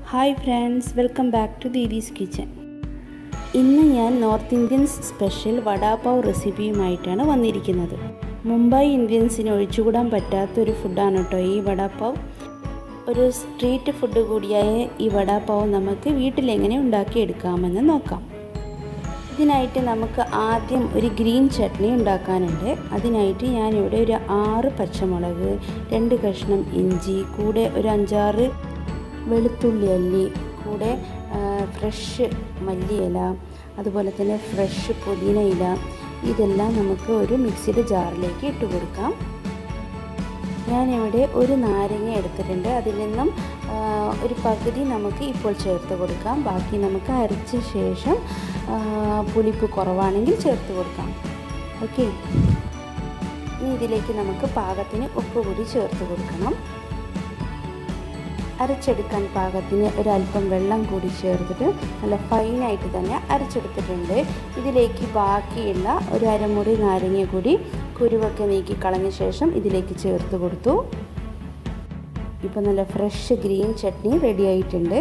hi friends welcome back to Didi's kitchen ഇന്ന് ഞാൻ north Indians special vada pav റെസിപ്പിയുമായിട്ടാണ് വന്നിരിക്കുന്നത് മുംബൈ ഇന്ത്യൻസിന് ഒഴിച്ചുകൂടാൻ പറ്റാത്തൊരു ഫുഡാണ് കേട്ടോ ഈ വടാപാവ് ഒരു സ്ട്രീറ്റ് ഫുഡ് കൂടിയായ ഈ വടാപാവ് നമുക്ക് വീട്ടിലെങ്ങനെ ഉണ്ടാക്കിയെടുക്കാമെന്ന് നോക്കാം ഇതിനായിട്ട് നമുക്ക് ആദ്യം ഒരു ഗ്രീൻ ചട്നി ഉണ്ടാക്കാനുണ്ട് അതിനായിട്ട് ഞാനിവിടെ ഒരു ആറ് പച്ചമുളക് രണ്ട് കഷ്ണം ഇഞ്ചി കൂടെ ഒരു അഞ്ചാറ് വെളുത്തുള്ളി അല്ലി കൂടെ ഫ്രഷ് മല്ലിയില അതുപോലെ തന്നെ ഫ്രഷ് പുതിന ഇല ഇതെല്ലാം നമുക്ക് ഒരു മിക്സിയുടെ ജാറിലേക്ക് ഇട്ട് കൊടുക്കാം ഞാനിവിടെ ഒരു നാരങ്ങ എടുത്തിട്ടുണ്ട് അതിൽ നിന്നും ഒരു പകുതി നമുക്ക് ഇപ്പോൾ ചേർത്ത് കൊടുക്കാം ബാക്കി നമുക്ക് അരച്ച ശേഷം പുളിപ്പ് കുറവാണെങ്കിൽ ചേർത്ത് കൊടുക്കാം ഓക്കെ ഇനി ഇതിലേക്ക് നമുക്ക് പാകത്തിന് ഉപ്പ് കൂടി ചേർത്ത് കൊടുക്കണം അരച്ചെടുക്കാൻ പാകത്തിന് ഒരല്പം വെള്ളം കൂടി ചേർത്തിട്ട് നല്ല ഫൈനായിട്ട് തന്നെ അരച്ചെടുത്തിട്ടുണ്ട് ഇതിലേക്ക് ബാക്കിയുള്ള ഒരു അരമുറി നാരങ്ങ കൂടി കുരുവൊക്കെ നീക്കി കളഞ്ഞ ശേഷം ഇതിലേക്ക് ചേർത്ത് കൊടുത്തു ഇപ്പോൾ നല്ല ഫ്രഷ് ഗ്രീൻ ചട്നി റെഡി ആയിട്ടുണ്ട്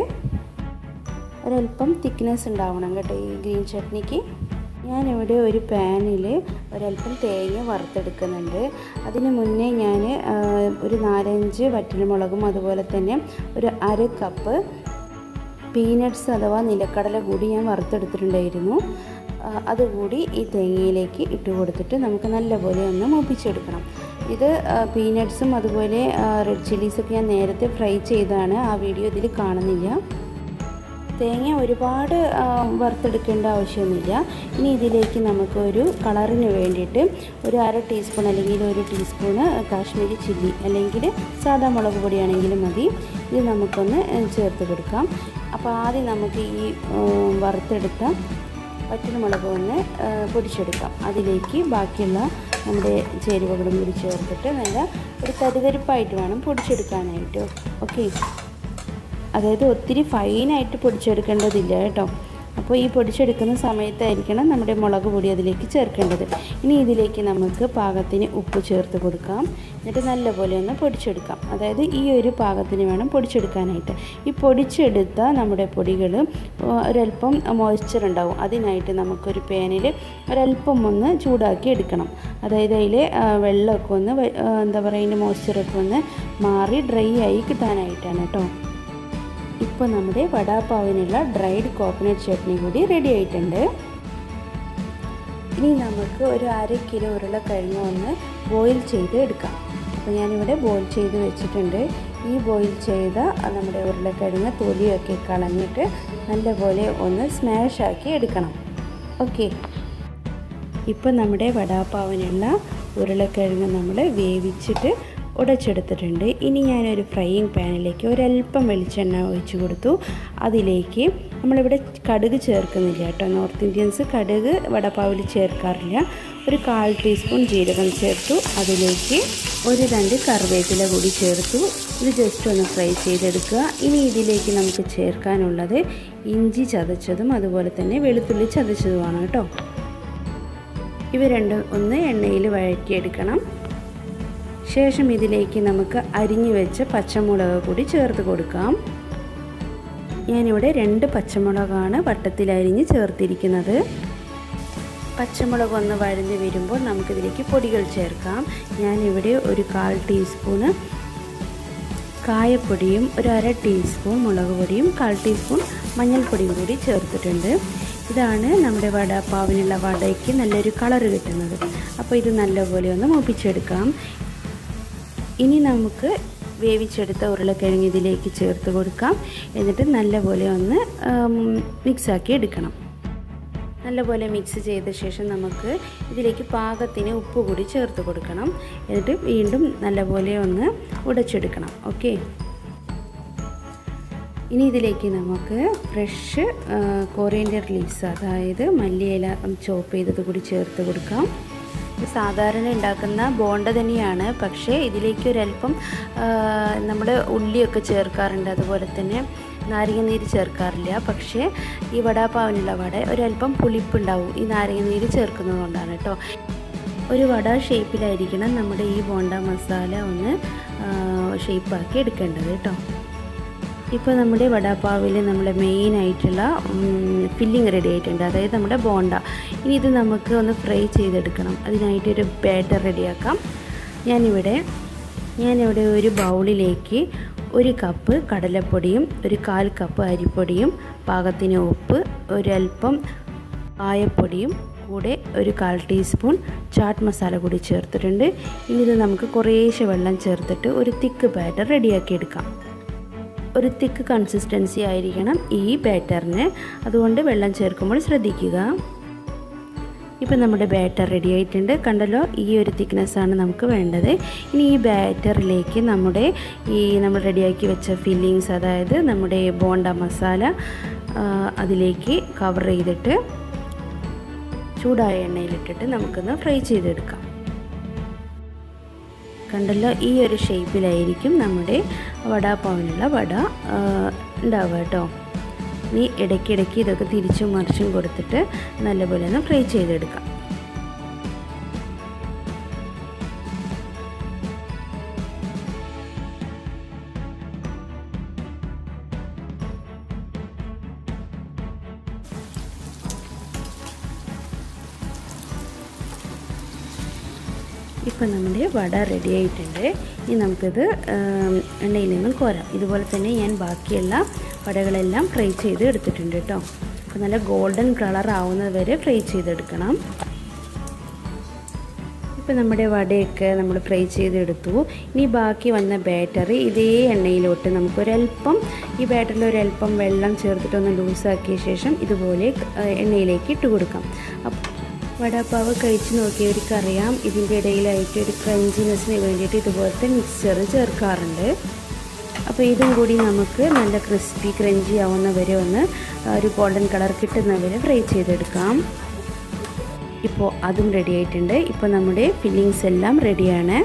ഒരല്പം തിക്നെസ് ഉണ്ടാവണം കേട്ടോ ഈ ഗ്രീൻ ചട്നിക്ക് ഞാനിവിടെ ഒരു പാനിൽ ഒരല്പം തേങ്ങ വറുത്തെടുക്കുന്നുണ്ട് അതിന് മുന്നേ ഞാൻ ഒരു നാലഞ്ച് വറ്റൽമുളകും അതുപോലെ തന്നെ ഒരു അര കപ്പ് പീനട്ട്സ് അഥവാ നിലക്കടല കൂടി ഞാൻ വറുത്തെടുത്തിട്ടുണ്ടായിരുന്നു അതുകൂടി ഈ തേങ്ങയിലേക്ക് ഇട്ട് കൊടുത്തിട്ട് നമുക്ക് നല്ലപോലെ ഒന്ന് മൂപ്പിച്ചെടുക്കണം ഇത് പീനട്ട്സും അതുപോലെ റെഡ് ചില്ലീസൊക്കെ ഞാൻ നേരത്തെ ഫ്രൈ ചെയ്താണ് ആ വീഡിയോ ഇതിൽ കാണുന്നില്ല തേങ്ങ ഒരുപാട് വറുത്തെടുക്കേണ്ട ആവശ്യമൊന്നുമില്ല ഇനി ഇതിലേക്ക് നമുക്ക് ഒരു കളറിന് വേണ്ടിയിട്ട് ഒരു അര ടീസ്പൂൺ അല്ലെങ്കിൽ ഒരു ടീസ്പൂണ് കാശ്മീരി ചില്ലി അല്ലെങ്കിൽ സാദാ മുളക് പൊടിയാണെങ്കിലും മതി ഇത് നമുക്കൊന്ന് ചേർത്ത് കൊടുക്കാം അപ്പോൾ ആദ്യം നമുക്ക് ഈ വറുത്തെടുത്ത വറ്റൽമുളക് ഒന്ന് പൊടിച്ചെടുക്കാം അതിലേക്ക് ബാക്കിയുള്ള നമ്മുടെ ചേരുവകളും കൂടി ചേർത്തിട്ട് നല്ല ഒരു തരിതരിപ്പായിട്ട് വേണം പൊടിച്ചെടുക്കാനായിട്ട് ഓക്കെ അതായത് ഒത്തിരി ഫൈനായിട്ട് പൊടിച്ചെടുക്കേണ്ടതില്ല കേട്ടോ അപ്പോൾ ഈ പൊടിച്ചെടുക്കുന്ന സമയത്തായിരിക്കണം നമ്മുടെ മുളക് പൊടി അതിലേക്ക് ചേർക്കേണ്ടത് ഇനി ഇതിലേക്ക് നമുക്ക് പാകത്തിന് ഉപ്പ് ചേർത്ത് കൊടുക്കാം എന്നിട്ട് നല്ലപോലെ ഒന്ന് പൊടിച്ചെടുക്കാം അതായത് ഈ ഒരു പാകത്തിന് വേണം പൊടിച്ചെടുക്കാനായിട്ട് ഈ പൊടിച്ചെടുത്ത നമ്മുടെ പൊടികൾ ഒരല്പം മോയ്സ്ചർ ഉണ്ടാവും അതിനായിട്ട് നമുക്കൊരു പാനിൽ ഒരല്പം ഒന്ന് ചൂടാക്കി എടുക്കണം അതായത് അതിൽ വെള്ളമൊക്കെ ഒന്ന് എന്താ പറയുക അതിൻ്റെ മോയ്സ്ചറൊക്കെ ഒന്ന് മാറി ഡ്രൈ ആയി കിട്ടാനായിട്ടാണ് കേട്ടോ ഇപ്പോൾ നമ്മുടെ വടാപ്പാവിനുള്ള ഡ്രൈഡ് കോക്കനട്ട് ചട്നി കൂടി റെഡി ആയിട്ടുണ്ട് ഇനി നമുക്ക് ഒരു അര കിലോ ഉരുളക്കിഴങ്ങ് ഒന്ന് ബോയിൽ ചെയ്ത് എടുക്കാം അപ്പോൾ ഞാനിവിടെ ബോയിൽ ചെയ്ത് വെച്ചിട്ടുണ്ട് ഈ ബോയിൽ ചെയ്ത നമ്മുടെ ഉരുളക്കിഴങ്ങ് തൊലിയൊക്കെ കളഞ്ഞിട്ട് നല്ലപോലെ ഒന്ന് സ്മാഷ് ആക്കി എടുക്കണം ഓക്കെ ഇപ്പോൾ നമ്മുടെ വടാപ്പാവിനുള്ള ഉരുളക്കിഴങ്ങ് നമ്മൾ വേവിച്ചിട്ട് ഉടച്ചെടുത്തിട്ടുണ്ട് ഇനി ഞാനൊരു ഫ്രൈയിങ് പാനിലേക്ക് ഒരല്പം വെളിച്ചെണ്ണ ഒഴിച്ച് കൊടുത്തു അതിലേക്ക് നമ്മളിവിടെ കടുക് ചേർക്കുന്നില്ല കേട്ടോ നോർത്ത് ഇന്ത്യൻസ് കടുക് വടപ്പാവിൽ ചേർക്കാറില്ല ഒരു കാൽ ടീസ്പൂൺ ജീരകം ചേർത്തു അതിലേക്ക് ഒരു രണ്ട് കറിവേപ്പില കൂടി ചേർത്തു ഇത് ജസ്റ്റ് ഒന്ന് ഫ്രൈ ചെയ്തെടുക്കുക ഇനി ഇതിലേക്ക് നമുക്ക് ചേർക്കാനുള്ളത് ഇഞ്ചി ചതച്ചതും അതുപോലെ തന്നെ വെളുത്തുള്ളി ചതച്ചതുമാണ് കേട്ടോ ഇവ രണ്ടും ഒന്ന് എണ്ണയിൽ വഴറ്റിയെടുക്കണം ശേഷം ഇതിലേക്ക് നമുക്ക് അരിഞ്ഞു വെച്ച പച്ചമുളക് കൂടി ചേർത്ത് കൊടുക്കാം ഞാനിവിടെ രണ്ട് പച്ചമുളകാണ് വട്ടത്തിൽ അരിഞ്ഞ് ചേർത്തിരിക്കുന്നത് പച്ചമുളക് ഒന്ന് വഴഞ്ഞ് വരുമ്പോൾ നമുക്കിതിലേക്ക് പൊടികൾ ചേർക്കാം ഞാനിവിടെ ഒരു കാൽ ടീസ്പൂണ് കായപ്പൊടിയും ഒരു അര ടീസ്പൂൺ മുളക് പൊടിയും കാൽ ടീസ്പൂൺ മഞ്ഞൾപ്പൊടിയും കൂടി ചേർത്തിട്ടുണ്ട് ഇതാണ് നമ്മുടെ വടപ്പാവിനുള്ള വടയ്ക്ക് നല്ലൊരു കളറ് കിട്ടുന്നത് അപ്പോൾ ഇത് നല്ലപോലെ ഒന്ന് മൂപ്പിച്ചെടുക്കാം ഇനി നമുക്ക് വേവിച്ചെടുത്ത ഉരുളക്കിഴങ്ങ് ഇതിലേക്ക് ചേർത്ത് കൊടുക്കാം എന്നിട്ട് നല്ലപോലെ ഒന്ന് മിക്സാക്കി എടുക്കണം നല്ലപോലെ മിക്സ് ചെയ്ത ശേഷം നമുക്ക് ഇതിലേക്ക് പാകത്തിന് ഉപ്പ് കൂടി ചേർത്ത് കൊടുക്കണം എന്നിട്ട് വീണ്ടും നല്ലപോലെ ഒന്ന് ഉടച്ചെടുക്കണം ഓക്കെ ഇനി ഇതിലേക്ക് നമുക്ക് ഫ്രഷ് കൊറിയൻഡർ ലീവ്സ് അതായത് മല്ലിയില ചോപ്പ് ചെയ്തത് കൂടി ചേർത്ത് കൊടുക്കാം സാധാരണ ഉണ്ടാക്കുന്ന ബോണ്ട തന്നെയാണ് പക്ഷേ ഇതിലേക്ക് ഒരല്പം നമ്മൾ ഉള്ളിയൊക്കെ ചേർക്കാറുണ്ട് അതുപോലെ തന്നെ നാരങ്ങ നീര് ചേർക്കാറില്ല പക്ഷേ ഈ വടാപ്പാവിനുള്ള വട ഒരല്പം പുളിപ്പുണ്ടാവും ഈ നാരങ്ങ നീര് ചേർക്കുന്നത് കൊണ്ടാണ് കേട്ടോ ഒരു വട ഷേപ്പിലായിരിക്കണം നമ്മുടെ ഈ ബോണ്ട മസാല ഒന്ന് ഷേപ്പാക്കി എടുക്കേണ്ടത് കേട്ടോ ഇപ്പോൾ നമ്മുടെ വടാപ്പാവിൽ നമ്മുടെ മെയിൻ ആയിട്ടുള്ള ഫില്ലിങ് റെഡി ആയിട്ടുണ്ട് അതായത് നമ്മുടെ ബോണ്ട ഇനി ഇത് നമുക്ക് ഒന്ന് ഫ്രൈ ചെയ്തെടുക്കണം അതിനായിട്ടൊരു ബാറ്റർ റെഡിയാക്കാം ഞാനിവിടെ ഞാനിവിടെ ഒരു ബൗളിലേക്ക് ഒരു കപ്പ് കടലപ്പൊടിയും ഒരു കാൽ കപ്പ് അരിപ്പൊടിയും പാകത്തിന് ഉപ്പ് ഒരൽപ്പം കായപ്പൊടിയും കൂടെ ഒരു കാൽ ടീസ്പൂൺ ചാട്ട് മസാല കൂടി ചേർത്തിട്ടുണ്ട് ഇനി ഇത് നമുക്ക് കുറേശ്ശെ വെള്ളം ചേർത്തിട്ട് ഒരു തിക്ക് ബാറ്റർ റെഡിയാക്കി എടുക്കാം ഒരു തിക്ക് കൺസിസ്റ്റൻസി ആയിരിക്കണം ഈ ബാറ്ററിന് അതുകൊണ്ട് വെള്ളം ചേർക്കുമ്പോൾ ശ്രദ്ധിക്കുക ഇപ്പം നമ്മുടെ ബാറ്റർ റെഡി ആയിട്ടുണ്ട് കണ്ടല്ലോ ഈ ഒരു തിക്നെസ്സാണ് നമുക്ക് വേണ്ടത് ഇനി ഈ ബാറ്ററിലേക്ക് നമ്മുടെ ഈ നമ്മൾ റെഡിയാക്കി വെച്ച ഫില്ലിങ്സ് അതായത് നമ്മുടെ ബോണ്ട മസാല അതിലേക്ക് കവർ ചെയ്തിട്ട് ചൂടായ എണ്ണയിലിട്ടിട്ട് നമുക്കൊന്ന് ഫ്രൈ ചെയ്തെടുക്കാം കണ്ടല്ലോ ഈ ഒരു ഷേപ്പിലായിരിക്കും നമ്മുടെ വടാപ്പാവിനുള്ള വട ഉണ്ടാവുക കേട്ടോ ഇനി ഇടയ്ക്കിടയ്ക്ക് ഇതൊക്കെ തിരിച്ചും മറിച്ചും കൊടുത്തിട്ട് നല്ലപോലെ ഒന്ന് ഫ്രൈ ചെയ്തെടുക്കാം ഇപ്പം നമ്മുടെ വട റെഡി ആയിട്ടുണ്ട് ഇനി നമുക്കിത് എണ്ണയിൽ നിന്നും കോരാം ഇതുപോലെ തന്നെ ഞാൻ ബാക്കിയുള്ള വടകളെല്ലാം ഫ്രൈ ചെയ്ത് എടുത്തിട്ടുണ്ട് കേട്ടോ അപ്പോൾ നല്ല ഗോൾഡൻ കളർ ആവുന്നത് വരെ ഫ്രൈ ചെയ്തെടുക്കണം ഇപ്പോൾ നമ്മുടെ വടയൊക്കെ നമ്മൾ ഫ്രൈ ചെയ്തെടുത്തു ഇനി ബാക്കി വന്ന ബാറ്ററി ഇതേ എണ്ണയിലോട്ട് നമുക്കൊരൽപ്പം ഈ ബാറ്ററിൽ ഒരൽപ്പം വെള്ളം ചേർത്തിട്ടൊന്ന് ലൂസാക്കിയ ശേഷം ഇതുപോലെ എണ്ണയിലേക്ക് ഇട്ട് കൊടുക്കാം വടാപ്പാവ് കഴിച്ച് നോക്കിയവർക്കറിയാം ഇതിൻ്റെ ഇടയിലായിട്ട് ഒരു ക്രഞ്ചിനെസ്സിന് വേണ്ടിയിട്ട് ഇതുപോലത്തെ മിക്സ്ചർ ചേർക്കാറുണ്ട് അപ്പോൾ ഇതും കൂടി നമുക്ക് നല്ല ക്രിസ്പി ക്രഞ്ചി ആവുന്ന വരെ ഒന്ന് ഒരു ഗോൾഡൻ കളർ കിട്ടുന്ന വരെ ഫ്രൈ ചെയ്തെടുക്കാം ഇപ്പോൾ അതും റെഡി ആയിട്ടുണ്ട് ഇപ്പോൾ നമ്മുടെ ഫില്ലിങ്സ് എല്ലാം റെഡിയാണ്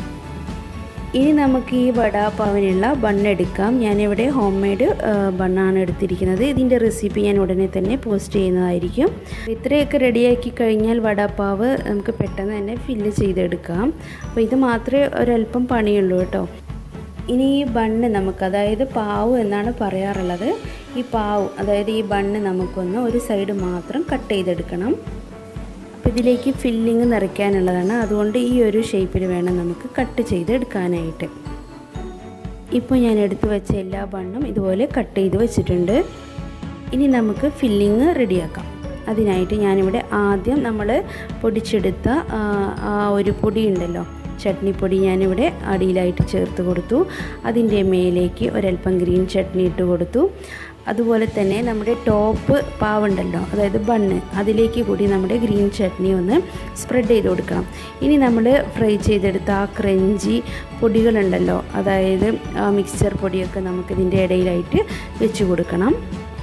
ഇനി നമുക്ക് ഈ വടാപ്പാവിനുള്ള ബണ്ണെടുക്കാം ഞാനിവിടെ ഹോം മെയ്ഡ് ബണ്ണാണ് എടുത്തിരിക്കുന്നത് ഇതിൻ്റെ റെസിപ്പി ഞാൻ ഉടനെ തന്നെ പോസ്റ്റ് ചെയ്യുന്നതായിരിക്കും ഇത്രയൊക്കെ റെഡിയാക്കി കഴിഞ്ഞാൽ വടാപ്പാവ് നമുക്ക് പെട്ടെന്ന് തന്നെ ഫില്ല് ചെയ്തെടുക്കാം അപ്പോൾ ഇത് മാത്രമേ ഒരല്പം പണിയുള്ളൂ കേട്ടോ ഇനി ഈ ബണ്ണ് നമുക്ക് അതായത് പാവ് എന്നാണ് പറയാറുള്ളത് ഈ പാവ് അതായത് ഈ ബണ്ണ് നമുക്കൊന്ന് ഒരു സൈഡ് മാത്രം കട്ട് ചെയ്തെടുക്കണം അപ്പോൾ ഇതിലേക്ക് ഫില്ലിങ് നിറയ്ക്കാനുള്ളതാണ് അതുകൊണ്ട് ഈ ഒരു ഷേപ്പിൽ വേണം നമുക്ക് കട്ട് ചെയ്തെടുക്കാനായിട്ട് ഇപ്പോൾ ഞാൻ എടുത്തു വെച്ച എല്ലാ ബണ്ണും ഇതുപോലെ കട്ട് ചെയ്ത് വെച്ചിട്ടുണ്ട് ഇനി നമുക്ക് ഫില്ലിങ് റെഡിയാക്കാം അതിനായിട്ട് ഞാനിവിടെ ആദ്യം നമ്മൾ പൊടിച്ചെടുത്ത ആ ഒരു പൊടി ഉണ്ടല്ലോ ചട്നിപ്പൊടി ഞാനിവിടെ അടിയിലായിട്ട് ചേർത്ത് കൊടുത്തു അതിൻ്റെ മേലേക്ക് ഒരൽപ്പം ഗ്രീൻ ചട്നി ഇട്ട് കൊടുത്തു അതുപോലെ തന്നെ നമ്മുടെ ടോപ്പ് പാവുണ്ടല്ലോ അതായത് ബണ്ണ് അതിലേക്ക് കൂടി നമ്മുടെ ഗ്രീൻ ചട്നി ഒന്ന് സ്പ്രെഡ് ചെയ്ത് കൊടുക്കണം ഇനി നമ്മൾ ഫ്രൈ ചെയ്തെടുത്ത ആ ക്രഞ്ചി പൊടികളുണ്ടല്ലോ അതായത് മിക്സ്ചർ പൊടിയൊക്കെ നമുക്കിതിൻ്റെ ഇടയിലായിട്ട് വെച്ച് കൊടുക്കണം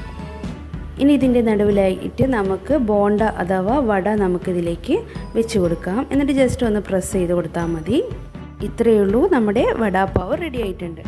ഇനി ഇതിൻ്റെ നടുവിലായിട്ട് നമുക്ക് ബോണ്ട അഥവാ വട നമുക്കിതിലേക്ക് വെച്ച് കൊടുക്കാം എന്നിട്ട് ജസ്റ്റ് ഒന്ന് പ്രസ് ചെയ്ത് കൊടുത്താൽ മതി ഇത്രയേ ഉള്ളൂ നമ്മുടെ വടാപ്പാവ് റെഡി ആയിട്ടുണ്ട്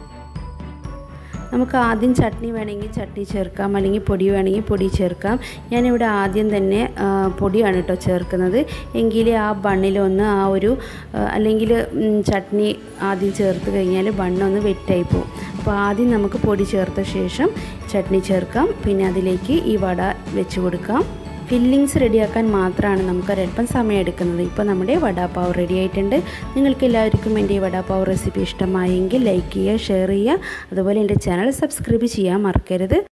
നമുക്ക് ആദ്യം ചട്നി വേണമെങ്കിൽ ചട്നി ചേർക്കാം അല്ലെങ്കിൽ പൊടി വേണമെങ്കിൽ പൊടി ചേർക്കാം ഞാനിവിടെ ആദ്യം തന്നെ പൊടിയാണ് കേട്ടോ ചേർക്കുന്നത് എങ്കിലേ ആ ബണ്ണിലൊന്ന് ആ ഒരു അല്ലെങ്കിൽ ചട്നി ആദ്യം ചേർത്ത് കഴിഞ്ഞാൽ ബണ്ണൊന്ന് വെറ്റായി പോകും അപ്പോൾ ആദ്യം നമുക്ക് പൊടി ചേർത്ത ശേഷം ചട്നി ചേർക്കാം പിന്നെ അതിലേക്ക് ഈ വട വെച്ച് കൊടുക്കാം ഫില്ലിങ്സ് റെഡിയാക്കാൻ മാത്രമാണ് നമുക്ക് ഒരല്പം സമയം എടുക്കുന്നത് ഇപ്പോൾ നമ്മുടെ വടാപ്പാവ് റെഡി ആയിട്ടുണ്ട് നിങ്ങൾക്ക് എല്ലാവർക്കും എൻ്റെ ഈ വടാപ്പാവ് റെസിപ്പി ഇഷ്ടമായെങ്കിൽ ലൈക്ക് ചെയ്യുക ഷെയർ ചെയ്യുക അതുപോലെ എൻ്റെ ചാനൽ സബ്സ്ക്രൈബ് ചെയ്യാൻ മറക്കരുത്